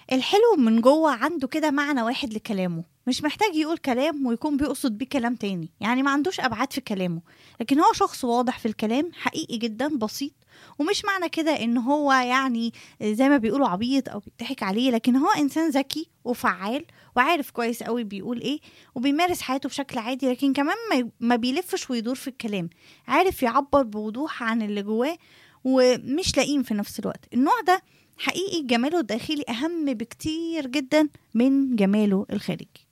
الحلو من جوه عنده كده معنى واحد لكلامه مش محتاج يقول كلام ويكون بيقصد بيه كلام تاني يعني ما عندوش أبعاد في كلامه لكن هو شخص واضح في الكلام حقيقي جدا بسيط ومش معنى كده ان هو يعني زي ما بيقولوا عبيط او بيضحك عليه لكن هو انسان ذكي وفعال وعارف كويس قوي بيقول ايه وبيمارس حياته بشكل عادي لكن كمان ما- ما بيلفش ويدور في الكلام عارف يعبر بوضوح عن اللي جواه ومش لئيم في نفس الوقت النوع ده حقيقي جماله الداخلي اهم بكتير جدا من جماله الخارجي